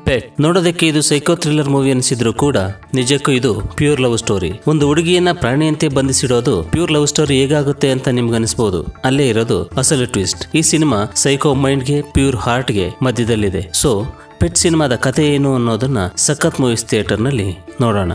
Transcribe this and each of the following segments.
pet ನೋಡೋದಕ್ಕೆ ಇದು psycho thriller movie ಅನಿಸಿದ್ರು ಕೂಡ ನಿಜಕ್ಕೂ ಇದು ಪ್ಯೂರ್ ಲವ್ ಸ್ಟೋರಿ ಒಂದು ಹುಡುಗಿಯನ್ನ ಪ್ರಾಣಿಯಂತೆ ಬಂಧಿಸಿಡೋದು ಪ್ಯೂರ್ ಲವ್ ಸ್ಟೋರಿ ಹೇಗಾಗುತ್ತೆ ಅಂತ ನಿಮ್ಗೆ ಅನಿಸ್ಬೋದು ಅಲ್ಲೇ ಇರೋದು ಅಸಲು ಟ್ವಿಸ್ಟ್ ಈ ಸಿನಿಮಾ ಸೈಕೋ ಮೈಂಡ್ಗೆ ಪ್ಯೂರ್ ಹಾರ್ಟ್ಗೆ ಮಧ್ಯದಲ್ಲಿದೆ ಸೊ ಪೆಟ್ ಸಿನಿಮಾದ ಕಥೆ ಏನು ಅನ್ನೋದನ್ನ ಸಖತ್ ಮೂವೀಸ್ ಥಿಯೇಟರ್ನಲ್ಲಿ ನೋಡೋಣ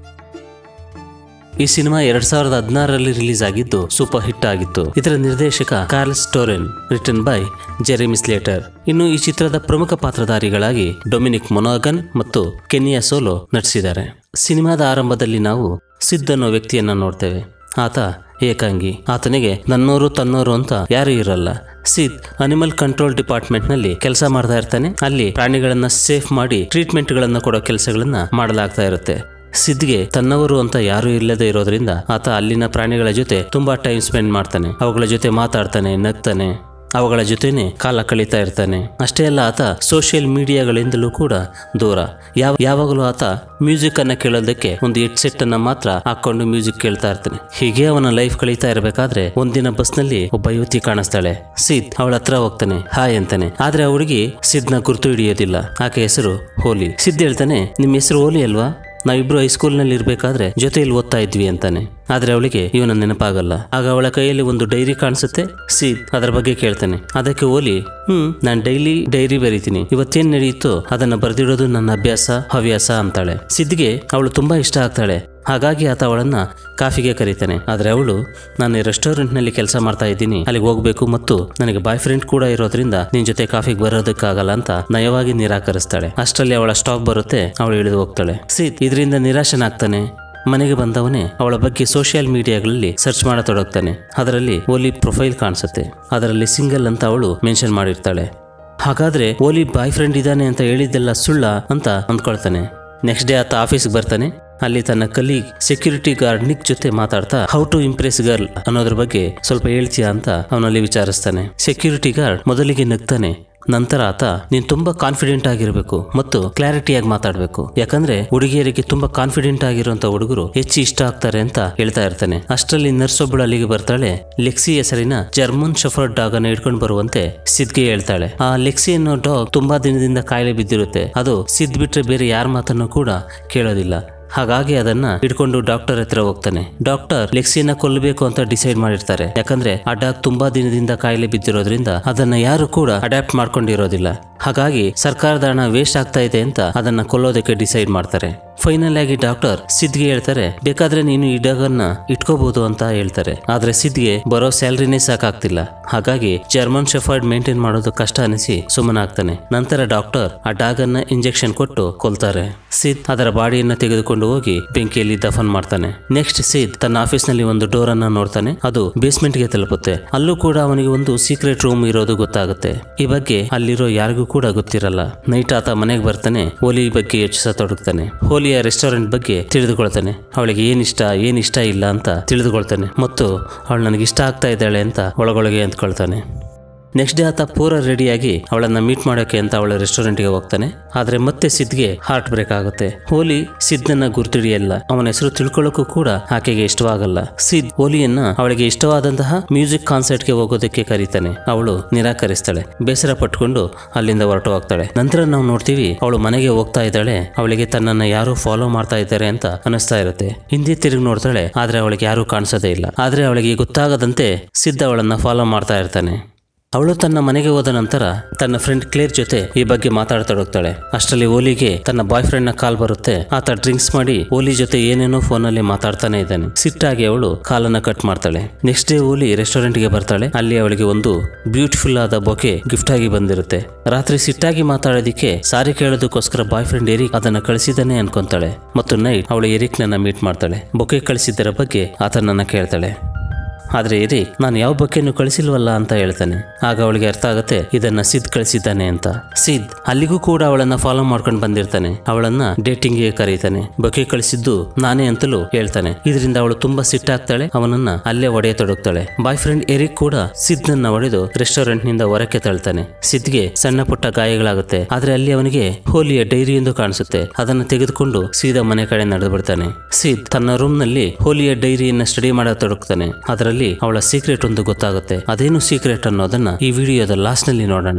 ಈ ಸಿನಿಮಾ ಎರಡ್ ಸಾವಿರದ ಹದಿನಾರರಲ್ಲಿ ರಿಲೀಸ್ ಆಗಿದ್ದು ಸೂಪರ್ ಹಿಟ್ ಆಗಿತ್ತು ಇದರ ನಿರ್ದೇಶಕ Carlos Torres written by Jeremy Slater ಇನ್ನು ಈ ಚಿತ್ರದ ಪ್ರಮುಖ ಪಾತ್ರಧಾರಿಗಳಾಗಿ ಡೊಮಿನಿಕ್ ಮೊನಾಗನ್ ಮತ್ತು ಕೆನಿಯಾ ಸೋಲೋ ನಟಿಸಿದ್ದಾರೆ ಸಿನಿಮಾದ ಆರಂಭದಲ್ಲಿ ನಾವು ಸಿದ್ ಅನ್ನೋ ವ್ಯಕ್ತಿಯನ್ನ ನೋಡ್ತೇವೆ ಆತ ಏಕಾಂಗಿ ಆತನಿಗೆ ನನ್ನೋರು ತನ್ನೋರು ಅಂತ ಯಾರೂ ಇರಲ್ಲ ಸಿದ್ ಅನಿಮಲ್ ಕಂಟ್ರೋಲ್ ಡಿಪಾರ್ಟ್ಮೆಂಟ್ ನಲ್ಲಿ ಕೆಲಸ ಮಾಡ್ತಾ ಇರ್ತಾನೆ ಅಲ್ಲಿ ಪ್ರಾಣಿಗಳನ್ನ ಸೇಫ್ ಮಾಡಿ ಟ್ರೀಟ್ಮೆಂಟ್ ಗಳನ್ನ ಕೊಡೋ ಕೆಲಸಗಳನ್ನ ಮಾಡಲಾಗ್ತಾ ಇರುತ್ತೆ ಸಿದ್ಗೆ ತನ್ನವರು ಅಂತ ಯಾರೂ ಇಲ್ಲದೆ ಇರೋದ್ರಿಂದ ಆತ ಅಲ್ಲಿನ ಪ್ರಾಣಿಗಳ ಜೊತೆ ತುಂಬಾ ಟೈಮ್ ಸ್ಪೆಂಡ್ ಮಾಡ್ತಾನೆ ಅವುಗಳ ಜೊತೆ ಮಾತಾಡ್ತಾನೆ ನಗ್ತಾನೆ ಅವುಗಳ ಜೊತೆನೆ ಕಾಲ ಕಳೀತಾ ಇರ್ತಾನೆ ಅಷ್ಟೇ ಅಲ್ಲ ಆತ ಸೋಷಿಯಲ್ ಮೀಡಿಯಾಗಳಿಂದಲೂ ಕೂಡ ದೂರ ಯಾವ ಯಾವಾಗಲೂ ಆತ ಮ್ಯೂಸಿಕ್ ಅನ್ನ ಕೇಳೋದಕ್ಕೆ ಒಂದು ಹೆಡ್ಸೆಟ್ ಅನ್ನ ಮಾತ್ರ ಹಾಕೊಂಡು ಮ್ಯೂಸಿಕ್ ಕೇಳ್ತಾ ಇರ್ತಾನೆ ಹೀಗೆ ಅವನ ಲೈಫ್ ಕಳೀತಾ ಇರಬೇಕಾದ್ರೆ ಒಂದಿನ ಬಸ್ನಲ್ಲಿ ಒಬ್ಬ ಯುವತಿ ಕಾಣಿಸ್ತಾಳೆ ಸಿದ್ ಅವಳ ಹತ್ರ ಹೋಗ್ತಾನೆ ಹಾಯ್ ಅಂತಾನೆ ಆದ್ರೆ ಆ ಹುಡುಗಿ ಸಿದ್ನ ಗುರ್ತು ಹಿಡಿಯೋದಿಲ್ಲ ಆಕೆ ಹೆಸರು ಹೋಲಿ ಸಿದ್ ಹೇಳ್ತಾನೆ ನಿಮ್ಮ ಹೆಸರು ಹೋಲಿ ಅಲ್ವಾ ನಾವಿಬ್ರು ಹೈಸ್ಕೂಲ್ನಲ್ಲಿ ಇರ್ಬೇಕಾದ್ರೆ ಜೊತೆಯಲ್ಲಿ ಓದ್ತಾ ಇದ್ವಿ ಅಂತಾನೆ ಆದ್ರೆ ಅವಳಿಗೆ ಇವನ ನೆನಪಾಗಲ್ಲ ಆಗ ಅವಳ ಕೈಯಲ್ಲಿ ಒಂದು ಡೈರಿ ಕಾಣಿಸುತ್ತೆ ಸಿ ಅದರ ಬಗ್ಗೆ ಕೇಳ್ತಾನೆ ಅದಕ್ಕೆ ಓಲಿ ಹ್ಮ್ ನಾನ್ ಡೈಲಿ ಡೈರಿ ಬರೀತೀನಿ ಇವತ್ತೇನ್ ನಡೆಯಿತು ಅದನ್ನ ಬರೆದಿಡೋದು ನನ್ನ ಅಭ್ಯಾಸ ಹವ್ಯಾಸ ಅಂತಾಳೆ ಸಿದ್ಗೆ ಅವಳು ತುಂಬಾ ಇಷ್ಟ ಆಗ್ತಾಳೆ ಹಾಗಾಗಿ ಆತ ಅವಳನ್ನ ಕಾಫಿಗೆ ಕರೀತಾನೆ ಆದ್ರೆ ಅವಳು ನಾನು ರೆಸ್ಟೋರೆಂಟ್ನಲ್ಲಿ ಕೆಲಸ ಮಾಡ್ತಾ ಇದ್ದೀನಿ ಅಲ್ಲಿಗೆ ಹೋಗ್ಬೇಕು ಮತ್ತು ನನಗೆ ಬಾಯ್ ಫ್ರೆಂಡ್ ಕೂಡ ಇರೋದ್ರಿಂದ ನಿನ್ ಜೊತೆ ಕಾಫಿಗೆ ಬರೋದಕ್ಕಾಗಲ್ಲ ಅಂತ ನಯವಾಗಿ ನಿರಾಕರಿಸ್ತಾಳೆ ಅಷ್ಟರಲ್ಲಿ ಅವಳ ಸ್ಟಾಪ್ ಬರುತ್ತೆ ಅವಳು ಇಳಿದು ಹೋಗ್ತಾಳೆ ಸಿದ್ ಇದರಿಂದ ನಿರಾಶನಾಗ್ತಾನೆ ಮನೆಗೆ ಬಂದವನೇ ಅವಳ ಬಗ್ಗೆ ಸೋಷಿಯಲ್ ಮೀಡಿಯಾಗಳಲ್ಲಿ ಸರ್ಚ್ ಮಾಡತೊಡಗ್ತಾನೆ ಅದರಲ್ಲಿ ಓಲಿ ಪ್ರೊಫೈಲ್ ಕಾಣಿಸುತ್ತೆ ಅದರಲ್ಲಿ ಸಿಂಗಲ್ ಅಂತ ಅವಳು ಮೆನ್ಷನ್ ಮಾಡಿರ್ತಾಳೆ ಹಾಗಾದ್ರೆ ಓಲಿ ಬಾಯ್ ಫ್ರೆಂಡ್ ಇದ್ದಾನೆ ಅಂತ ಹೇಳಿದ್ದೆಲ್ಲ ಸುಳ್ಳ ಅಂತ ಅಂದ್ಕೊಳ್ತಾನೆ ನೆಕ್ಸ್ಟ್ ಡೇ ಆತ ಆಫೀಸ್ಗೆ ಬರ್ತಾನೆ ಅಲ್ಲಿ ತನ್ನ ಕಲೀಗ್ ಸೆಕ್ಯೂರಿಟಿ ಗಾರ್ಡ್ ನಿಕ್ ಜೊತೆ ಮಾತಾಡ್ತಾ ಹೌ ಟು ಇಂಪ್ರೆಸ್ ಗರ್ಲ್ ಅನ್ನೋದ್ರ ಬಗ್ಗೆ ಸ್ವಲ್ಪ ಹೇಳ್ತೀಯಾ ಅಂತ ಅವನಲ್ಲಿ ವಿಚಾರಿಸ್ತಾನೆ ಸೆಕ್ಯೂರಿಟಿ ಗಾರ್ಡ್ ಮೊದಲಿಗೆ ನಗ್ತಾನೆ ನಂತರ ಆತ ನೀನ್ ತುಂಬಾ ಕಾನ್ಫಿಡೆಂಟ್ ಆಗಿರಬೇಕು ಮತ್ತು ಕ್ಲಾರಿಟಿಯಾಗಿ ಮಾತಾಡಬೇಕು ಯಾಕಂದ್ರೆ ಹುಡುಗಿಯರಿಗೆ ತುಂಬಾ ಕಾನ್ಫಿಡೆಂಟ್ ಆಗಿರುವಂತ ಹುಡುಗರು ಹೆಚ್ಚು ಇಷ್ಟ ಆಗ್ತಾರೆ ಅಂತ ಹೇಳ್ತಾ ಇರ್ತಾನೆ ಅಷ್ಟರಲ್ಲಿ ನರ್ಸ್ ಒಬ್ಬಳು ಅಲ್ಲಿಗೆ ಬರ್ತಾಳೆ ಲೆಕ್ಸಿ ಹೆಸರಿನ ಜರ್ಮನ್ ಶಫರ್ಡ್ ಡಾಗ್ ಅನ್ನು ಇಟ್ಕೊಂಡು ಬರುವಂತೆ ಸಿದ್ಗೆ ಹೇಳ್ತಾಳೆ ಆ ಲೆಕ್ಸಿ ಅನ್ನೋ ಡಾಗ್ ತುಂಬಾ ದಿನದಿಂದ ಕಾಯಿಲೆ ಬಿದ್ದಿರುತ್ತೆ ಅದು ಸಿದ್ ಬಿಟ್ರೆ ಬೇರೆ ಯಾರ ಮಾತನ್ನು ಕೂಡ ಕೇಳೋದಿಲ್ಲ ಹಾಗಾಗಿ ಅದನ್ನ ಹಿಡ್ಕೊಂಡು ಡಾಕ್ಟರ್ ಹತ್ರ ಹೋಗ್ತಾನೆ ಡಾಕ್ಟರ್ ಲೆಕ್ಸಿಯನ್ನ ಕೊಲ್ಲಬೇಕು ಅಂತ ಡಿಸೈಡ್ ಮಾಡಿರ್ತಾರೆ ಯಾಕಂದ್ರೆ ಆ ಡಾಗ್ ತುಂಬಾ ದಿನದಿಂದ ಕಾಯಿಲೆ ಬಿದ್ದಿರೋದ್ರಿಂದ ಅದನ್ನ ಯಾರು ಕೂಡ ಅಡ್ಯಾಪ್ಟ್ ಮಾಡ್ಕೊಂಡಿರೋದಿಲ್ಲ ಹಾಗಾಗಿ ಸರ್ಕಾರದ ಹಣ ವೇಸ್ಟ್ ಆಗ್ತಾ ಇದೆ ಅಂತ ಅದನ್ನ ಕೊಲ್ಲೋದಕ್ಕೆ ಡಿಸೈಡ್ ಮಾಡ್ತಾರೆ ಫೈನಲ್ ಆಗಿ ಡಾಕ್ಟರ್ ಸಿದ್ಗೆ ಹೇಳ್ತಾರೆ ಬೇಕಾದ್ರೆ ನೀನು ಈ ಡಾಗ್ ಅನ್ನ ಇಟ್ಕೋಬಹುದು ಅಂತ ಹೇಳ್ತಾರೆ ಆದ್ರೆ ಸಿದ್ಗೆ ಬರೋ ಸ್ಯಾಲ್ರಿನೇ ಸಾಕಾಗ್ತಿಲ್ಲ ಹಾಗಾಗಿ ಜರ್ಮನ್ ಶೆಫರ್ಡ್ ಮೇಂಟೈನ್ ಮಾಡೋದು ಕಷ್ಟ ಅನಿಸಿ ಸುಮ್ಮನಾಗ್ತಾನೆ ನಂತರ ಡಾಕ್ಟರ್ ಆ ಡಾಗ್ ಅನ್ನ ಇಂಜೆಕ್ಷನ್ ಕೊಟ್ಟು ಕೊಲ್ತಾರೆ ಸಿದ್ ಅದರ ಬಾಡಿಯನ್ನ ತೆಗೆದುಕೊಂಡು ಹೋಗಿ ಬೆಂಕಿಯಲ್ಲಿ ದಫನ್ ಮಾಡ್ತಾನೆ ನೆಕ್ಸ್ಟ್ ಸಿದ್ ತನ್ನ ಆಫೀಸ್ ನಲ್ಲಿ ಒಂದು ಡೋರ್ ಅನ್ನ ನೋಡ್ತಾನೆ ಅದು ಬೇಸ್ಮೆಂಟ್ ಗೆ ತಲುಪುತ್ತೆ ಅಲ್ಲೂ ಕೂಡ ಅವನಿಗೆ ಒಂದು ಸೀಕ್ರೆಟ್ ರೂಮ್ ಇರೋದು ಗೊತ್ತಾಗುತ್ತೆ ಈ ಬಗ್ಗೆ ಅಲ್ಲಿರೋ ಯಾರಿಗೂ ಕೂಡ ಗೊತ್ತಿರಲ್ಲ ನೈಟ್ ಆತ ಮನೆಗೆ ಬರ್ತಾನೆ ಹೋಲಿ ಬಗ್ಗೆ ಯೋಚಿಸತೊಡಗ್ತಾನೆ ಹೋಲಿಯ ರೆಸ್ಟೋರೆಂಟ್ ಬಗ್ಗೆ ತಿಳಿದುಕೊಳ್ತಾನೆ ಅವಳಿಗೆ ಏನ್ ಇಷ್ಟ ಏನ್ ಇಷ್ಟ ಇಲ್ಲ ಅಂತ ತಿಳಿದುಕೊಳ್ತಾನೆ ಮತ್ತು ಅವಳು ನನಗೆ ಇಷ್ಟ ಆಗ್ತಾ ಇದ್ದಾಳೆ ಅಂತ ಒಳಗೊಳಗೆ ಅಂದ್ಕೊಳ್ತಾನೆ ನೆಕ್ಸ್ಟ್ ಡೇ ಆತ ಪೂರ ರೆಡಿಯಾಗಿ ಅವಳನ್ನ ಮೀಟ್ ಮಾಡೋಕೆ ಅಂತ ಅವಳ ರೆಸ್ಟೋರೆಂಟ್ಗೆ ಹೋಗ್ತಾನೆ ಆದ್ರೆ ಮತ್ತೆ ಸಿದ್ಗೆ ಹಾರ್ಟ್ ಬ್ರೇಕ್ ಆಗುತ್ತೆ ಹೋಲಿ ಸಿದ್ನನ್ನ ಗುರ್ತಿಡಿಯಲ್ಲ ಅವನ ಹೆಸರು ತಿಳ್ಕೊಳ್ಳೋಕ್ಕೂ ಕೂಡ ಆಕೆಗೆ ಇಷ್ಟವಾಗಲ್ಲ ಸಿದ್ ಹೋಲಿಯನ್ನ ಅವಳಿಗೆ ಇಷ್ಟವಾದಂತಹ ಮ್ಯೂಸಿಕ್ ಕಾನ್ಸರ್ಟ್ಗೆ ಹೋಗೋದಕ್ಕೆ ಕರೀತಾನೆ ಅವಳು ನಿರಾಕರಿಸ್ತಾಳೆ ಬೇಸರ ಪಟ್ಕೊಂಡು ಅಲ್ಲಿಂದ ಹೊರಟು ಹೋಗ್ತಾಳೆ ನಂತರ ನಾವು ನೋಡ್ತೀವಿ ಅವಳು ಮನೆಗೆ ಹೋಗ್ತಾ ಇದ್ದಾಳೆ ಅವಳಿಗೆ ತನ್ನನ್ನ ಯಾರು ಫಾಲೋ ಮಾಡ್ತಾ ಇದ್ದಾರೆ ಅಂತ ಅನಿಸ್ತಾ ಇರುತ್ತೆ ಹಿಂದೆ ತಿರುಗಿ ನೋಡ್ತಾಳೆ ಆದ್ರೆ ಅವಳಿಗೆ ಯಾರು ಕಾಣಿಸೋದೇ ಇಲ್ಲ ಆದ್ರೆ ಅವಳಿಗೆ ಗೊತ್ತಾಗದಂತೆ ಸಿದ್ಧ ಅವಳನ್ನ ಫಾಲೋ ಮಾಡ್ತಾ ಇರ್ತಾನೆ ಅವಳು ತನ್ನ ಮನೆಗೆ ಹೋದ ನಂತರ ತನ್ನ ಫ್ರೆಂಡ್ ಕ್ಲೇರ್ ಜೊತೆ ಈ ಬಗ್ಗೆ ಮಾತಾಡ್ತೊಡಗ್ತಾಳೆ ಅಷ್ಟರಲ್ಲಿ ಓಲಿಗೆ ತನ್ನ ಬಾಯ್ ಫ್ರೆಂಡ್ ನ ಕಾಲ್ ಬರುತ್ತೆ ಆತ ಡ್ರಿಂಕ್ಸ್ ಮಾಡಿ ಓಲಿ ಜೊತೆ ಏನೇನೋ ಫೋನಲ್ಲಿ ಮಾತಾಡ್ತಾನೆ ಇದ್ದಾನೆ ಸಿಟ್ಟಾಗಿ ಅವಳು ಕಾಲನ್ನ ಕಟ್ ಮಾಡ್ತಾಳೆ ನೆಕ್ಸ್ಟ್ ಡೇ ಓಲಿ ರೆಸ್ಟೋರೆಂಟ್ ಗೆ ಬರ್ತಾಳೆ ಅಲ್ಲಿ ಅವಳಿಗೆ ಒಂದು ಬ್ಯೂಟಿಫುಲ್ ಆದ ಬೊಕೆ ಗಿಫ್ಟ್ ಆಗಿ ಬಂದಿರುತ್ತೆ ರಾತ್ರಿ ಸಿಟ್ಟಾಗಿ ಮಾತಾಡೋದಿಕ್ಕೆ ಸಾರಿ ಕೇಳೋದಕ್ಕೋಸ್ಕರ ಬಾಯ್ ಫ್ರೆಂಡ್ ಎರಿಕ್ ಅದನ್ನ ಕಳಿಸಿದ್ದಾನೆ ಅನ್ಕೊಂತಾಳೆ ಮತ್ತು ನೈಟ್ ಅವಳು ಎರಿಕ್ ನನ್ನ ಮೀಟ್ ಮಾಡ್ತಾಳೆ ಬೊಕೆ ಕಳಿಸಿದ್ದರ ಬಗ್ಗೆ ಆತನನ್ನ ಕೇಳ್ತಾಳೆ ಆದ್ರೆ ಎರಿಕ್ ನಾನು ಯಾವ ಬಗ್ಗೆನೂ ಕಳಿಸಿಲ್ವಲ್ಲ ಅಂತ ಹೇಳ್ತಾನೆ ಆಗ ಅವಳಿಗೆ ಅರ್ಥ ಆಗುತ್ತೆ ಇದನ್ನ ಸಿದ್ ಕಳಿಸಿದ್ದಾನೆ ಅಂತ ಸಿದ್ ಅಲ್ಲಿಗೂ ಕೂಡ ಅವಳನ್ನ ಫಾಲೋ ಮಾಡ್ಕೊಂಡು ಬಂದಿರ್ತಾನೆ ಅವಳನ್ನ ಡೇಟಿಂಗ್ಗೆ ಕರೀತಾನೆ ಬಗೆ ಕಳಿಸಿದ್ದು ನಾನೇ ಅಂತಲೂ ಹೇಳ್ತಾನೆ ಇದರಿಂದ ಅವಳು ತುಂಬಾ ಸಿಟ್ಟಾಗ್ತಾಳೆ ಅವನನ್ನ ಅಲ್ಲೇ ಒಡೆಯತೊಡಗ್ತಾಳೆ ಬಾಯ್ ಫ್ರೆಂಡ್ ಎರಿಕ್ ಕೂಡ ಸಿದ್ನನ್ನ ಹೊಡೆದು ರೆಸ್ಟೋರೆಂಟ್ ನಿಂದ ಹೊರಕ್ಕೆ ತಳ್ತಾನೆ ಸಿದ್ಗೆ ಸಣ್ಣ ಪುಟ್ಟ ಗಾಯಗಳಾಗುತ್ತೆ ಆದ್ರೆ ಅಲ್ಲಿ ಅವನಿಗೆ ಹೋಲಿಯ ಡೈರಿ ಎಂದು ಕಾಣಿಸುತ್ತೆ ಅದನ್ನ ತೆಗೆದುಕೊಂಡು ಸೀದಾ ಮನೆ ಕಡೆ ನಡೆದು ಬಿಡ್ತಾನೆ ಸಿದ್ ತನ್ನ ರೂಮ್ ನಲ್ಲಿ ಹೋಲಿಯ ಡೈರಿಯನ್ನ ಸ್ಟಡಿ ಮಾಡತೊಡಗ್ತಾನೆ ಅದರಲ್ಲಿ ಅವಳ ಸೀಕ್ರೆಟ್ ಒಂದು ಗೊತ್ತಾಗುತ್ತೆ ಅದೇನು ಸೀಕ್ರೆಟ್ ಅನ್ನೋದನ್ನ ಈ ವಿಡಿಯೋದ ಲಾಸ್ಟ್ ನಲ್ಲಿ ನೋಡೋಣ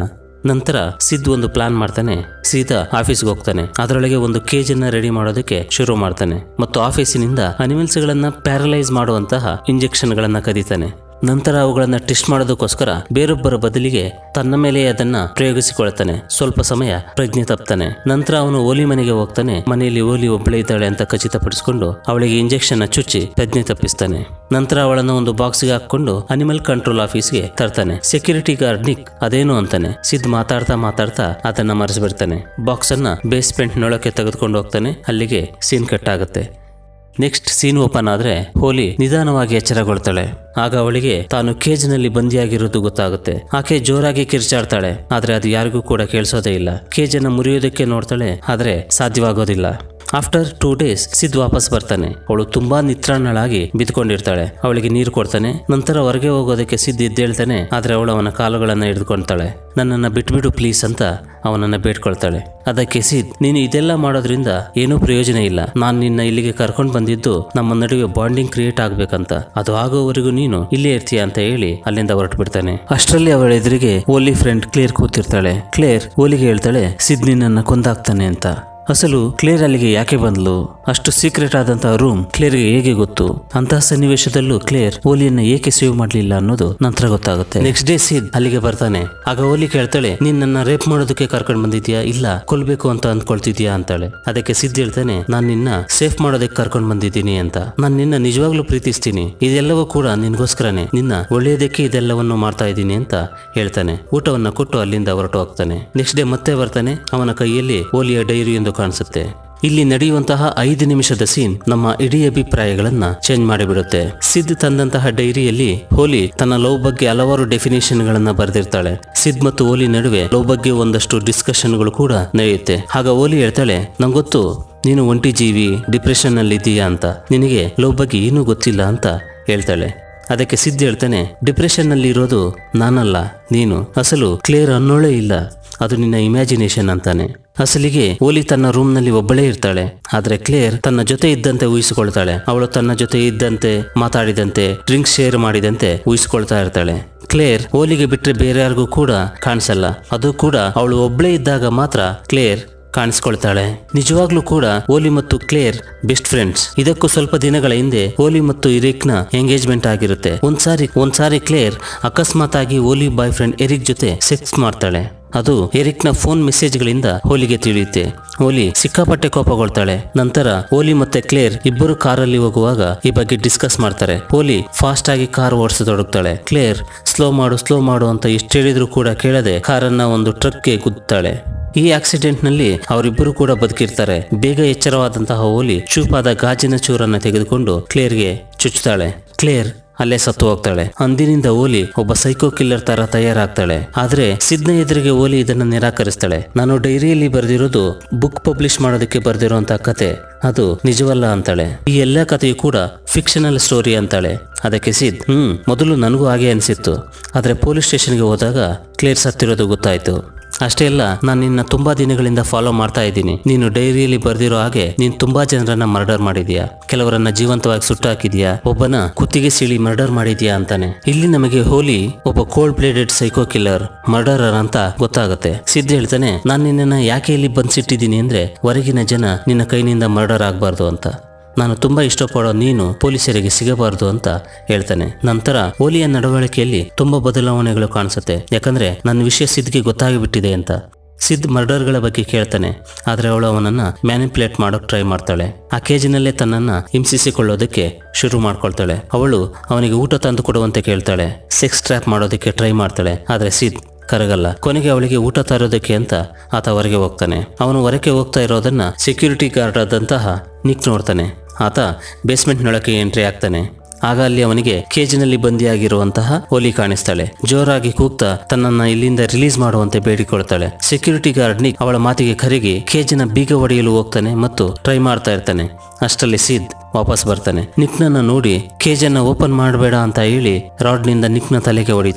ನಂತರ ಸಿದ್ ಒಂದು ಪ್ಲಾನ್ ಮಾಡ್ತಾನೆ ಸೀದಾ ಆಫೀಸ್ಗೆ ಹೋಗ್ತಾನೆ ಅದರೊಳಗೆ ಒಂದು ಕೇಜ್ ಅನ್ನ ರೆಡಿ ಮಾಡೋದಕ್ಕೆ ಶುರು ಮಾಡ್ತಾನೆ ಮತ್ತು ಆಫೀಸಿನಿಂದ ಅನಿಮಲ್ಸ್ ಗಳನ್ನ ಪ್ಯಾರಲೈಸ್ ಮಾಡುವಂತಹ ಇಂಜೆಕ್ಷನ್ ಗಳನ್ನ ಕದೀತಾನೆ ನಂತರ ಅವುಗಳನ್ನ ಟೆಸ್ಟ್ ಮಾಡೋದಕ್ಕೋಸ್ಕರ ಬೇರೊಬ್ಬರ ಬದಲಿಗೆ ತನ್ನ ಮೇಲೆ ಅದನ್ನ ಪ್ರಯೋಗಿಸಿಕೊಳ್ತಾನೆ ಸ್ವಲ್ಪ ಸಮಯ ಪ್ರಜ್ಞೆ ತಪ್ತಾನೆ ನಂತರ ಅವನು ಓಲಿ ಮನೆಗೆ ಹೋಗ್ತಾನೆ ಮನೆಯಲ್ಲಿ ಓಲಿ ಒಬ್ಬಳೇ ಇದ್ದಾಳೆ ಅಂತ ಖಚಿತಪಡಿಸಿಕೊಂಡು ಅವಳಿಗೆ ಇಂಜೆಕ್ಷನ್ ಚುಚ್ಚಿ ಪ್ರಜ್ಞೆ ತಪ್ಪಿಸ್ತಾನೆ ನಂತರ ಅವಳನ್ನು ಒಂದು ಬಾಕ್ಸ್ಗೆ ಹಾಕೊಂಡು ಅನಿಮಲ್ ಕಂಟ್ರೋಲ್ ಆಫೀಸ್ಗೆ ತರ್ತಾನೆ ಸೆಕ್ಯೂರಿಟಿ ಗಾರ್ಡ್ ನಿಕ್ ಅದೇನು ಅಂತಾನೆ ಸಿದ್ ಮಾತಾಡ್ತಾ ಮಾತಾಡ್ತಾ ಅದನ್ನ ಮರೆಸ್ಬಿಡ್ತಾನೆ ಬಾಕ್ಸ್ ಅನ್ನ ಬೇಸ್ಮೆಂಟ್ ನೊಳಕ್ಕೆ ತೆಗೆದುಕೊಂಡು ಹೋಗ್ತಾನೆ ಅಲ್ಲಿಗೆ ಸೀನ್ ಕಟ್ ಆಗುತ್ತೆ ನೆಕ್ಸ್ಟ್ ಸೀನ್ ಓಪನ್ ಆದ್ರೆ ಹೋಲಿ ನಿಧಾನವಾಗಿ ಎಚ್ಚರಗೊಳ್ತಾಳೆ ಆಗ ಅವಳಿಗೆ ತಾನು ಕೇಜ್ನಲ್ಲಿ ಬಂದಿಯಾಗಿರೋದು ಗೊತ್ತಾಗುತ್ತೆ ಆಕೆ ಜೋರಾಗಿ ಕಿರ್ಚಾಡ್ತಾಳೆ ಆದ್ರೆ ಅದು ಯಾರಿಗೂ ಕೂಡ ಕೇಳಿಸೋದೇ ಇಲ್ಲ ಕೇಜನ್ನು ಮುರಿಯೋದಕ್ಕೆ ನೋಡ್ತಾಳೆ ಆದ್ರೆ ಸಾಧ್ಯವಾಗೋದಿಲ್ಲ ಆಫ್ಟರ್ ಟೂ ಡೇಸ್ ಸಿದ್ ವಾಪಸ್ ಬರ್ತಾನೆ ಅವಳು ತುಂಬಾ ನಿತ್ರಾಣಳಾಗಿ ಬಿದ್ಕೊಂಡಿರ್ತಾಳೆ ಅವಳಿಗೆ ನೀರು ಕೊಡ್ತಾನೆ ನಂತರ ಹೊರಗೆ ಹೋಗೋದಕ್ಕೆ ಸಿದ್ ಎದ್ದೇಳ್ತಾನೆ ಆದ್ರೆ ಅವಳು ಅವನ ಕಾಲುಗಳನ್ನ ಹಿಡಿದುಕೊಳ್ತಾಳೆ ನನ್ನನ್ನ ಬಿಟ್ಬಿಡು ಪ್ಲೀಸ್ ಅಂತ ಅವನನ್ನ ಬೇಡ್ಕೊಳ್ತಾಳೆ ಅದಕ್ಕೆ ಸಿದ್ ನೀನು ಇದೆಲ್ಲ ಮಾಡೋದ್ರಿಂದ ಏನೂ ಪ್ರಯೋಜನ ಇಲ್ಲ ನಾನು ನಿನ್ನ ಇಲ್ಲಿಗೆ ಕರ್ಕೊಂಡು ಬಂದಿದ್ದು ನಮ್ಮ ನಡುವೆ ಬಾಂಡಿಂಗ್ ಕ್ರಿಯೇಟ್ ಆಗ್ಬೇಕಂತ ಅದು ಆಗೋವರೆಗೂ ನೀನು ಇಲ್ಲೇ ಇರ್ತೀಯ ಅಂತ ಹೇಳಿ ಅಲ್ಲಿಂದ ಹೊರಟು ಬಿಡ್ತಾನೆ ಅಷ್ಟರಲ್ಲಿ ಅವಳ ಎದುರಿಗೆ ಓಲಿ ಫ್ರೆಂಡ್ ಕ್ಲೇರ್ ಕೂತಿರ್ತಾಳೆ ಕ್ಲೇರ್ ಓಲಿಗೆ ಹೇಳ್ತಾಳೆ ಸಿದ್ ನಿನ್ನನ್ನ ಕೊಂದಾಗ್ತಾನೆ ಅಂತ ಅಸಲು ಕ್ಲೇರ್ ಅಲ್ಲಿಗೆ ಯಾಕೆ ಬಂದ್ಲು ಅಷ್ಟು ಸೀಕ್ರೆಟ್ ಆದಂತಹ ರೂಮ್ ಕ್ಲೇರ್ಗೆ ಹೇಗೆ ಗೊತ್ತು ಅಂತಹ ಸನ್ನಿವೇಶದಲ್ಲೂ ಕ್ಲೇರ್ ಓಲಿಯನ್ನ ಏಕೆ ಸೇವ್ ಮಾಡ್ಲಿಲ್ಲ ಅನ್ನೋದು ನಂತರ ಗೊತ್ತಾಗುತ್ತೆ ನೆಕ್ಸ್ಟ್ ಡೇ ಸಿದ್ ಅಲ್ಲಿಗೆ ಬರ್ತಾನೆ ಆಗ ಓಲಿ ಕೇಳ್ತಾಳೆ ನೀನ್ ನನ್ನ ರೇಪ್ ಮಾಡೋದಕ್ಕೆ ಕರ್ಕೊಂಡು ಬಂದಿದ್ಯಾ ಇಲ್ಲ ಕೊಲ್ಬೇಕು ಅಂತ ಅಂದ್ಕೊಳ್ತಿದ್ಯಾ ಅಂತಾಳೆ ಅದಕ್ಕೆ ಸಿದ್ ಹೇಳ್ತಾನೆ ನಾನ್ ನಿನ್ನ ಸೇಫ್ ಮಾಡೋದಕ್ಕೆ ಕರ್ಕೊಂಡು ಬಂದಿದ್ದೀನಿ ಅಂತ ನಾನ್ ನಿನ್ನ ನಿಜವಾಗ್ಲೂ ಪ್ರೀತಿಸ್ತೀನಿ ಇದೆಲ್ಲವೂ ಕೂಡ ನಿನ್ಗೋಸ್ಕರನೇ ನಿನ್ನ ಒಳ್ಳೆಯದಕ್ಕೆ ಇದೆಲ್ಲವನ್ನು ಮಾಡ್ತಾ ಇದ್ದೀನಿ ಅಂತ ಹೇಳ್ತಾನೆ ಊಟವನ್ನ ಕೊಟ್ಟು ಅಲ್ಲಿಂದ ಹೊರಟು ಹೋಗ್ತಾನೆ ನೆಕ್ಸ್ಟ್ ಡೇ ಮತ್ತೆ ಬರ್ತಾನೆ ಅವನ ಕೈಯಲ್ಲಿ ಓಲಿಯ ಡೈರಿ ಎಂದು ಕಾಣಿಸುತ್ತೆ ಇಲ್ಲಿ ನಡೆಯುವಂತಹ ಐದು ನಿಮಿಷದ ಸೀನ್ ನಮ್ಮ ಇಡೀ ಅಭಿಪ್ರಾಯಗಳನ್ನ ಚೇಂಜ್ ಮಾಡಿಬಿಡುತ್ತೆ ಸಿದ್ ತಂದಂತಹ ಡೈರಿಯಲ್ಲಿ ಹೋಲಿ ತನ್ನ ಲವ್ ಬಗ್ಗೆ ಹಲವಾರು ಡೆಫಿನೇಷನ್ ಗಳನ್ನ ಬರೆದಿರ್ತಾಳೆ ಸಿದ್ ಮತ್ತು ಓಲಿ ನಡುವೆ ಲವ್ ಬಗ್ಗೆ ಒಂದಷ್ಟು ಡಿಸ್ಕಷನ್ಗಳು ಕೂಡ ನಡೆಯುತ್ತೆ ಆಗ ಓಲಿ ಹೇಳ್ತಾಳೆ ನಂಗೊತ್ತು ನೀನು ಒಂಟಿ ಜೀವಿ ಡಿಪ್ರೆಷನ್ ನಲ್ಲಿ ಇದೀಯಾ ಅಂತ ನಿನಗೆ ಲವ್ ಬಗ್ಗೆ ಏನೂ ಗೊತ್ತಿಲ್ಲ ಅಂತ ಹೇಳ್ತಾಳೆ ಅದಕ್ಕೆ ಸಿದ್ಧ ಹೇಳ್ತಾನೆ ಡಿಪ್ರೆಷನ್ ನಲ್ಲಿ ಇರೋದು ನಾನಲ್ಲ ನೀನು ಅಸಲು ಕ್ಲಿಯರ್ ಅನ್ನೋಳೇ ಇಲ್ಲ ಅದು ನಿನ್ನ ಇಮ್ಯಾಜಿನೇಷನ್ ಅಂತಾನೆ ಅಸಲಿಗೆ ಓಲಿ ತನ್ನ ರೂಮ್ ನಲ್ಲಿ ಒಬ್ಬಳೇ ಇರ್ತಾಳೆ ಆದ್ರೆ ಕ್ಲೇರ್ ತನ್ನ ಜೊತೆ ಇದ್ದಂತೆ ಊಹಿಸಿಕೊಳ್ತಾಳೆ ಅವಳು ತನ್ನ ಜೊತೆ ಇದ್ದಂತೆ ಮಾತಾಡಿದಂತೆ ಡ್ರಿಂಕ್ಸ್ ಶೇರ್ ಮಾಡಿದಂತೆ ಊಹಿಸಿಕೊಳ್ತಾ ಇರ್ತಾಳೆ ಕ್ಲೇರ್ ಓಲಿಗೆ ಬಿಟ್ರೆ ಬೇರೆ ಯಾರಿಗೂ ಕೂಡ ಕಾಣಿಸಲ್ಲ ಅದು ಕೂಡ ಅವಳು ಒಬ್ಬಳೇ ಇದ್ದಾಗ ಮಾತ್ರ ಕ್ಲೇರ್ ಕಾಣಿಸ್ಕೊಳ್ತಾಳೆ ನಿಜವಾಗ್ಲೂ ಕೂಡ ಓಲಿ ಮತ್ತು ಕ್ಲೇರ್ ಬೆಸ್ಟ್ ಫ್ರೆಂಡ್ಸ್ ಇದಕ್ಕೂ ಸ್ವಲ್ಪ ದಿನಗಳ ಹಿಂದೆ ಓಲಿ ಮತ್ತು ಇರಿಕ್ನ ಎಂಗೇಜ್ಮೆಂಟ್ ಆಗಿರುತ್ತೆ ಒಂದ್ಸಾರಿ ಒಂದ್ಸಾರಿ ಕ್ಲೇರ್ ಅಕಸ್ಮಾತ್ ಆಗಿ ಓಲಿ ಬಾಯ್ ಫ್ರೆಂಡ್ ಎರಿಕ್ ಜೊತೆ ಸೆಕ್ಸ್ ಮಾಡ್ತಾಳೆ ಅದು ಎರಿಕ್ನ ಫೋನ್ ಮೆಸೇಜ್ಗಳಿಂದ ಹೋಲಿಗೆ ತಿಳಿಯುತ್ತೆ ಓಲಿ ಸಿಕ್ಕಾಪಟ್ಟೆ ಕೋಪಗೊಳ್ತಾಳೆ ನಂತರ ಓಲಿ ಮತ್ತೆ ಕ್ಲೇರ್ ಇಬ್ಬರು ಕಾರಲ್ಲಿ ಹೋಗುವಾಗ ಈ ಬಗ್ಗೆ ಡಿಸ್ಕಸ್ ಮಾಡ್ತಾರೆ ಓಲಿ ಫಾಸ್ಟ್ ಆಗಿ ಕಾರ್ ಓಡಿಸತೊಡಗ್ತಾಳೆ ಕ್ಲೇರ್ ಸ್ಲೋ ಮಾಡು ಸ್ಲೋ ಮಾಡು ಅಂತ ಎಷ್ಟು ಹೇಳಿದ್ರು ಕೂಡ ಕೇಳದೆ ಕಾರನ್ನ ಒಂದು ಟ್ರಕ್ಗೆ ಗುದ್ದುತ್ತಾಳೆ ಈ ಆಕ್ಸಿಡೆಂಟ್ ನಲ್ಲಿ ಅವರಿಬ್ಬರು ಕೂಡ ಬದುಕಿರ್ತಾರೆ ಬೇಗ ಎಚ್ಚರವಾದಂತಹ ಓಲಿ ಚೂಪಾದ ಗಾಜಿನ ಚೂರನ್ನ ತೆಗೆದುಕೊಂಡು ಕ್ಲೇರ್ಗೆ ಚುಚ್ಚುತ್ತಾಳೆ ಕ್ಲೇರ್ ಅಲ್ಲೇ ಸತ್ತು ಹೋಗ್ತಾಳೆ ಅಂದಿನಿಂದ ಓಲಿ ಒಬ್ಬ ಸೈಕೋ ಕಿಲ್ಲರ್ ತರ ತಯಾರಾಗ್ತಾಳೆ ಆದ್ರೆ ಸಿದ್ನ ಎದುರಿಗೆ ಓಲಿ ಇದನ್ನ ನಿರಾಕರಿಸ್ತಾಳೆ ನಾನು ಡೈರಿಯಲ್ಲಿ ಬರೆದಿರೋದು ಬುಕ್ ಪಬ್ಲಿಷ್ ಮಾಡೋದಕ್ಕೆ ಬರೆದಿರುವಂತಹ ಕತೆ ಅದು ನಿಜವಲ್ಲ ಅಂತಾಳೆ ಈ ಎಲ್ಲ ಕಥೆಯು ಕೂಡ ಫಿಕ್ಷನಲ್ ಸ್ಟೋರಿ ಅಂತಾಳೆ ಅದಕ್ಕೆ ಸಿದ್ ಹ್ಮ್ ಮೊದಲು ನನಗೂ ಹಾಗೆ ಅನಿಸಿತ್ತು ಆದ್ರೆ ಪೊಲೀಸ್ ಸ್ಟೇಷನ್ಗೆ ಹೋದಾಗ ಕ್ಲಿಯರ್ ಸತ್ತಿರೋದು ಗೊತ್ತಾಯ್ತು ಅಷ್ಟೇ ಅಲ್ಲ ನಾನು ನಿನ್ನ ತುಂಬಾ ದಿನಗಳಿಂದ ಫಾಲೋ ಮಾಡ್ತಾ ಇದ್ದೀನಿ ನೀನು ಡೈರಿಯಲ್ಲಿ ಬರೆದಿರೋ ಹಾಗೆ ನೀನು ತುಂಬಾ ಜನರನ್ನ ಮರ್ಡರ್ ಮಾಡಿದ್ಯಾ ಕೆಲವರನ್ನ ಜೀವಂತವಾಗಿ ಸುಟ್ಟಾಕಿದ್ಯಾ ಒಬ್ಬನ ಕುತ್ತಿಗೆ ಸೀಳಿ ಮರ್ಡರ್ ಮಾಡಿದ್ಯಾ ಅಂತಾನೆ ಇಲ್ಲಿ ನಮಗೆ ಹೋಲಿ ಒಬ್ಬ cold blooded psycho killer murderer ಅಂತ ಗೊತ್ತಾಗುತ್ತೆ ಸಿದ್ಧ ಹೇಳ್ತಾನೆ ನಾನು ನಿನ್ನನ್ನ ಯಾಕೆ ಇಲ್ಲಿ ಬಂದ್ಸಿಟ್ಟಿದ್ದೀನಿ ಅಂದ್ರೆ ಹೊರಗಿನ ಜನ ನಿನ್ನ ಕೈನಿಂದ ಮರ್ಡರ್ ಆಗ್ಬಾರ್ದು ಅಂತ ನಾನು ತುಂಬಾ ಇಷ್ಟಪಡೋ ನೀನು ಪೊಲೀಸರಿಗೆ ಸಿಗಬಾರದು ಅಂತ ಹೇಳ್ತಾನೆ ನಂತರ ಓಲಿಯ ನಡವಳಿಕೆಯಲ್ಲಿ ತುಂಬಾ ಬದಲಾವಣೆಗಳು ಕಾಣಿಸುತ್ತೆ ಯಾಕಂದ್ರೆ ನನ್ನ ವಿಷಯ ಸಿದ್ಗೆ ಗೊತ್ತಾಗಿಬಿಟ್ಟಿದೆ ಅಂತ ಸಿದ್ ಮರ್ಡರ್ಗಳ ಬಗ್ಗೆ ಕೇಳ್ತಾನೆ ಆದ್ರೆ ಅವಳು ಅವನನ್ನ ಮ್ಯಾನಿಪುಲೇಟ್ ಮಾಡೋಕ್ ಟ್ರೈ ಮಾಡ್ತಾಳೆ ಆ ಕೇಜಿನಲ್ಲೇ ತನ್ನನ್ನ ಹಿಂಸಿಸಿಕೊಳ್ಳೋದಕ್ಕೆ ಶುರು ಮಾಡ್ಕೊಳ್ತಾಳೆ ಅವಳು ಅವನಿಗೆ ಊಟ ತಂದು ಕೊಡುವಂತೆ ಕೇಳ್ತಾಳೆ ಸೆಕ್ಸ್ ಟ್ರ್ಯಾಪ್ ಮಾಡೋದಕ್ಕೆ ಟ್ರೈ ಮಾಡ್ತಾಳೆ ಆದ್ರೆ ಸಿದ್ ಕರಗಲ್ಲ ಕೊನೆಗೆ ಅವಳಿಗೆ ಊಟ ತರೋದಕ್ಕೆ ಅಂತ ಆತ ಹೊರಗೆ ಹೋಗ್ತಾನೆ ಅವನು ಹೊರಗೆ ಹೋಗ್ತಾ ಇರೋದನ್ನ ಸೆಕ್ಯೂರಿಟಿ ಗಾರ್ಡ್ ಆದಂತಹ ನಿಕ್ ನೋಡ್ತಾನೆ ಆತ ಬೇಸ್ಮೆಂಟ್ನೊಳಗೆ ಎಂಟ್ರಿ ಆಗ್ತಾನೆ ಆಗ ಅಲ್ಲಿ ಅವನಿಗೆ ಕೇಜಿನಲ್ಲಿ ಬಂದಿಯಾಗಿರುವಂತಹ ಓಲಿ ಕಾಣಿಸ್ತಾಳೆ ಜೋರಾಗಿ ಕೂಗ್ತಾ ತನ್ನನ್ನ ಇಲ್ಲಿಂದ ರಿಲೀಸ್ ಮಾಡುವಂತೆ ಬೇಡಿಕೊಳ್ತಾಳೆ ಸೆಕ್ಯೂರಿಟಿ ಗಾರ್ಡ್ ನಿಕ್ ಅವಳ ಮಾತಿಗೆ ಕರಗಿ ಕೇಜಿನ ಬೀಗ ಹೊಡೆಯಲು ಹೋಗ್ತಾನೆ ಮತ್ತು ಟ್ರೈ ಮಾಡ್ತಾ ಇರ್ತಾನೆ ಅಷ್ಟರಲ್ಲಿ ಸಿದ್ ವಾಪಸ್ ಬರ್ತಾನೆ ನಿಕ್ನನ್ನ ನೋಡಿ ಕೇಜನ್ನ ಓಪನ್ ಮಾಡಬೇಡ ಅಂತ ಹೇಳಿ ರಾಡ್ನಿಂದ ನಿಕ್ನ ತಲೆಗೆ ಹೊಡಿತಾನೆ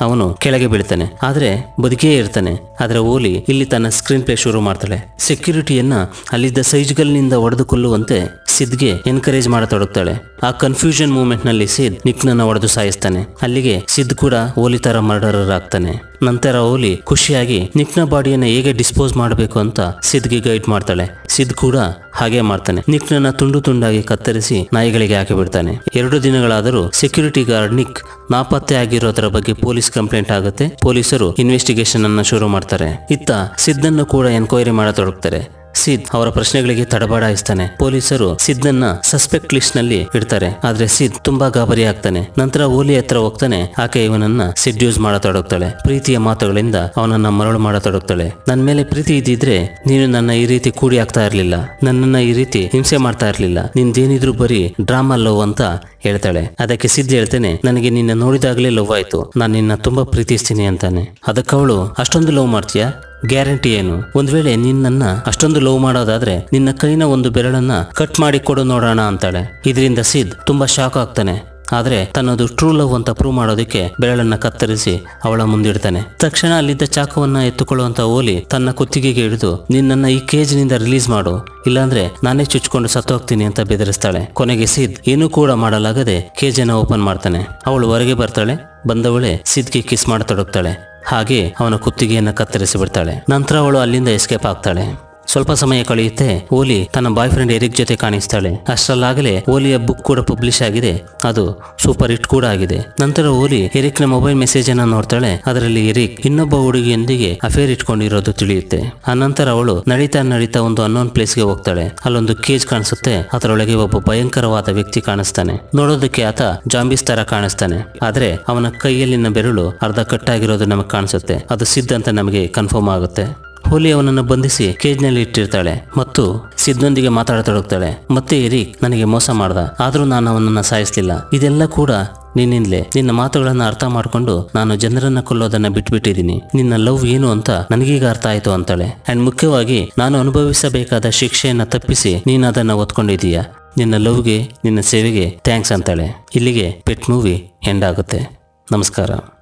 ಅವನು ಕೆಳಗೆ ಬೀಳ್ತಾನೆ ಆದ್ರೆ ಬದುಕೇ ಇರ್ತಾನೆ ಆದ್ರೆ ಓಲಿ ಇಲ್ಲಿ ತನ್ನ ಸ್ಕ್ರೀನ್ ಪ್ಲೇ ಶುರು ಮಾಡ್ತಾಳೆ ಸೆಕ್ಯೂರಿಟಿಯನ್ನ ಅಲ್ಲಿದ್ದ ಸೈಜ್ಗಲ್ನಿಂದ ಹೊಡೆದು ಕೊಲ್ಲುವಂತೆ ಸಿದ್ಗೆ ಎನ್ಕರೇಜ್ ಮಾಡತೊಡಗ್ತಾಳೆ ಆ ಕನ್ಫ್ಯೂಷನ್ ಮೂಮೆಂಟ್ ನಲ್ಲಿ ಸಿದ್ ನಿಕ್ನನ್ನ ಹೊಡೆದು ಸಾಯಿಸ್ತಾನೆ ಅಲ್ಲಿಗೆ ಸಿದ್ ಕೂಡ ಓಲಿ ತರ ಮರ್ಡರರ್ ಆಗ್ತಾನೆ ನಂತರ ಓಲಿ ಖುಷಿಯಾಗಿ ನಿಕ್ನ ಬಾಡಿಯನ್ನ ಹೇಗೆ ಡಿಸ್ಪೋಸ್ ಮಾಡಬೇಕು ಅಂತ ಸಿದ್ಗೆ ಗೈಡ್ ಮಾಡ್ತಾಳೆ ಸಿದ್ ಕೂಡ ಹಾಗೆ ಮಾಡ್ತಾನೆ ನಿಕ್ನನ್ನ ತುಂಡು ತುಂಡಾಗಿ ಕತ್ತರಿಸಿ ನಾಯಿಗಳಿಗೆ ಹಾಕಿ ಬಿಡ್ತಾನೆ ಎರಡು ದಿನಗಳಾದರೂ ಸೆಕ್ಯೂರಿಟಿ ಗಾರ್ಡ್ ನಿಕ್ ನಾಪತ್ತೆ ಆಗಿರೋದರ ಬಗ್ಗೆ ಪೊಲೀಸ್ ಕಂಪ್ಲೇಂಟ್ ಆಗುತ್ತೆ ಪೊಲೀಸರು ಇನ್ವೆಸ್ಟಿಗೇಷನ್ ಅನ್ನ ಶುರು ಮಾಡ್ತಾರೆ ಇತ್ತ ಸಿದ್ದನ್ನು ಕೂಡ ಎನ್ಕ್ವೈರಿ ಮಾಡತೊಡಗ್ತಾರೆ ಸಿದ್ ಅವರ ಪ್ರಶ್ನೆಗಳಿಗೆ ತಡಬಾಡಾಯಿಸ್ತಾನೆ ಪೊಲೀಸರು ಸಿದ್ನನ್ನ ಸಸ್ಪೆಕ್ಟ್ ಲಿಸ್ಟ್ ನಲ್ಲಿ ಇಡ್ತಾರೆ ಆದ್ರೆ ಸಿದ್ ತುಂಬಾ ಗಾಬರಿ ಆಗ್ತಾನೆ ನಂತರ ಓಲಿ ಹತ್ರ ಹೋಗ್ತಾನೆ ಆಕೆ ಇವನನ್ನ ಸಿಡ್ಯೂಸ್ ಮಾಡತೊಡಗ್ತಾಳೆ ಪ್ರೀತಿಯ ಮಾತುಗಳಿಂದ ಅವನನ್ನ ಮರಳು ಮಾಡತೊಡಗ್ತಾಳೆ ನನ್ನ ಮೇಲೆ ಪ್ರೀತಿ ಇದ್ದಿದ್ರೆ ನೀನು ನನ್ನ ಈ ರೀತಿ ಕೂಡಿ ಆಗ್ತಾ ಇರ್ಲಿಲ್ಲ ನನ್ನನ್ನ ಈ ರೀತಿ ಹಿಂಸೆ ಮಾಡ್ತಾ ಇರ್ಲಿಲ್ಲ ನಿಂದೇನಿದ್ರು ಬರೀ ಡ್ರಾಮಾ ಲವ್ ಅಂತ ಹೇಳ್ತಾಳೆ ಅದಕ್ಕೆ ಸಿದ್ಧ ಹೇಳ್ತೇನೆ ನನಗೆ ನಿನ್ನ ನೋಡಿದಾಗಲೇ ಲವ್ ಆಯ್ತು ನಾನು ನಿನ್ನ ತುಂಬಾ ಪ್ರೀತಿಸ್ತೀನಿ ಅಂತಾನೆ ಅದಕ್ಕವಳು ಅಷ್ಟೊಂದು ಲವ್ ಮಾಡ್ತೀಯಾ ಗ್ಯಾರಂಟಿ ಏನು ಒಂದ್ ವೇಳೆ ನಿನ್ನನ್ನ ಅಷ್ಟೊಂದು ಲವ್ ಮಾಡೋದಾದ್ರೆ ನಿನ್ನ ಕೈನ ಒಂದು ಬೆರಳನ್ನ ಕಟ್ ಮಾಡಿ ಕೊಡು ನೋಡೋಣ ಅಂತಾಳೆ ಇದರಿಂದ ಸಿದ್ ತುಂಬಾ ಶಾಕ್ ಆಗ್ತಾನೆ ಆದ್ರೆ ತನ್ನದು ಟ್ರೂ ಲವ್ ಅಂತ ಪ್ರೂವ್ ಮಾಡೋದಕ್ಕೆ ಬೆರಳನ್ನ ಕತ್ತರಿಸಿ ಅವಳ ಮುಂದಿಡ್ತಾನೆ ತಕ್ಷಣ ಅಲ್ಲಿದ್ದ ಚಾಕುವನ್ನ ಎತ್ತುಕೊಳ್ಳುವಂತ ಓಲಿ ತನ್ನ ಕುತ್ತಿಗೆಗೆ ಹಿಡಿದು ನಿನ್ನನ್ನ ಈ ಕೇಜ್ನಿಂದ ರಿಲೀಸ್ ಮಾಡು ಇಲ್ಲಾಂದ್ರೆ ನಾನೇ ಚುಚ್ಕೊಂಡು ಸತ್ತೋಗ್ತೀನಿ ಅಂತ ಬೆದರಿಸ್ತಾಳೆ ಕೊನೆಗೆ ಸಿದ್ ಏನೂ ಕೂಡ ಮಾಡಲಾಗದೆ ಕೇಜನ್ನ ಓಪನ್ ಮಾಡ್ತಾನೆ ಅವಳು ಹೊರಗೆ ಬರ್ತಾಳೆ ಬಂದವಳೆ ಸಿದ್ಗೆ ಕಿಸ್ ಮಾಡತೊಡಗ್ತಾಳೆ ಹಾಗೆ ಅವನ ಕುತ್ತಿಗೆಯನ್ನ ಕತ್ತರಿಸಿ ಬಿಡ್ತಾಳೆ ನಂತರ ಅವಳು ಅಲ್ಲಿಂದ ಎಸ್ಕೇಪ್ ಆಗ್ತಾಳೆ ಸ್ವಲ್ಪ ಸಮಯ ಕಳೆಯುತ್ತೆ ಓಲಿ ತನ್ನ ಬಾಯ್ ಫ್ರೆಂಡ್ ಎರಿಕ್ ಜೊತೆ ಕಾಣಿಸ್ತಾಳೆ ಅಷ್ಟರಲ್ಲಾಗಲೇ ಓಲಿಯ ಬುಕ್ ಕೂಡ ಪಬ್ಲಿಷ್ ಆಗಿದೆ ಅದು ಸೂಪರ್ ಹಿಟ್ ಕೂಡ ಆಗಿದೆ ನಂತರ ಓಲಿ ಎರಿಕ್ನ ಮೊಬೈಲ್ ಮೆಸೇಜ್ ಅನ್ನ ನೋಡ್ತಾಳೆ ಅದರಲ್ಲಿ ಎರಿಕ್ ಇನ್ನೊಬ್ಬ ಹುಡುಗಿಯೊಂದಿಗೆ ಅಫೇರ್ ಇಟ್ಕೊಂಡಿರೋದು ತಿಳಿಯುತ್ತೆ ಆ ನಂತರ ಅವಳು ನಡೀತಾ ನಡೀತಾ ಒಂದು ಅನ್ನೋನ್ ಪ್ಲೇಸ್ಗೆ ಹೋಗ್ತಾಳೆ ಅಲ್ಲೊಂದು ಕೇಜ್ ಕಾಣಿಸುತ್ತೆ ಅದರೊಳಗೆ ಒಬ್ಬ ಭಯಂಕರವಾದ ವ್ಯಕ್ತಿ ಕಾಣಿಸ್ತಾನೆ ನೋಡೋದಕ್ಕೆ ಆತ ಜಾಂಬಿಸ್ ತರ ಕಾಣಿಸ್ತಾನೆ ಆದ್ರೆ ಅವನ ಕೈಯಲ್ಲಿನ ಬೆರಳು ಅರ್ಧ ಕಟ್ಟಾಗಿರೋದು ನಮಗೆ ಕಾಣಿಸುತ್ತೆ ಅದು ಸಿದ್ಧ ಅಂತ ನಮಗೆ ಕನ್ಫರ್ಮ್ ಆಗುತ್ತೆ ಹೋಲಿ ಅವನನ್ನು ಬಂಧಿಸಿ ಕೇಜ್ನಲ್ಲಿ ಇಟ್ಟಿರ್ತಾಳೆ ಮತ್ತು ಸಿದ್ನೊಂದಿಗೆ ಮಾತಾಡತೊಡಗ್ತಾಳೆ ಮತ್ತೆ ಎರಿಕ್ ನನಗೆ ಮೋಸ ಮಾಡ್ದ ಆದ್ರೂ ನಾನು ಅವನನ್ನ ಸಾಯಿಸ್ಲಿಲ್ಲ ಇದೆಲ್ಲ ಕೂಡ ನಿನ್ನಿಂದಲೇ ನಿನ್ನ ಮಾತುಗಳನ್ನು ಅರ್ಥ ಮಾಡ್ಕೊಂಡು ನಾನು ಜನರನ್ನ ಕೊಲ್ಲೋದನ್ನ ಬಿಟ್ಬಿಟ್ಟಿದ್ದೀನಿ ನಿನ್ನ ಲವ್ ಏನು ಅಂತ ನನಗೀಗ ಅರ್ಥ ಆಯ್ತು ಅಂತಾಳೆ ಅಂಡ್ ಮುಖ್ಯವಾಗಿ ನಾನು ಅನುಭವಿಸಬೇಕಾದ ಶಿಕ್ಷೆಯನ್ನ ತಪ್ಪಿಸಿ ನೀನು ಅದನ್ನ ಒತ್ಕೊಂಡಿದೀಯ ನಿನ್ನ ಲವ್ಗೆ ನಿನ್ನ ಸೇವೆಗೆ ಥ್ಯಾಂಕ್ಸ್ ಅಂತಾಳೆ ಇಲ್ಲಿಗೆ ಪೆಟ್ ಮೂವಿ ಎಂಡ್ ಆಗುತ್ತೆ ನಮಸ್ಕಾರ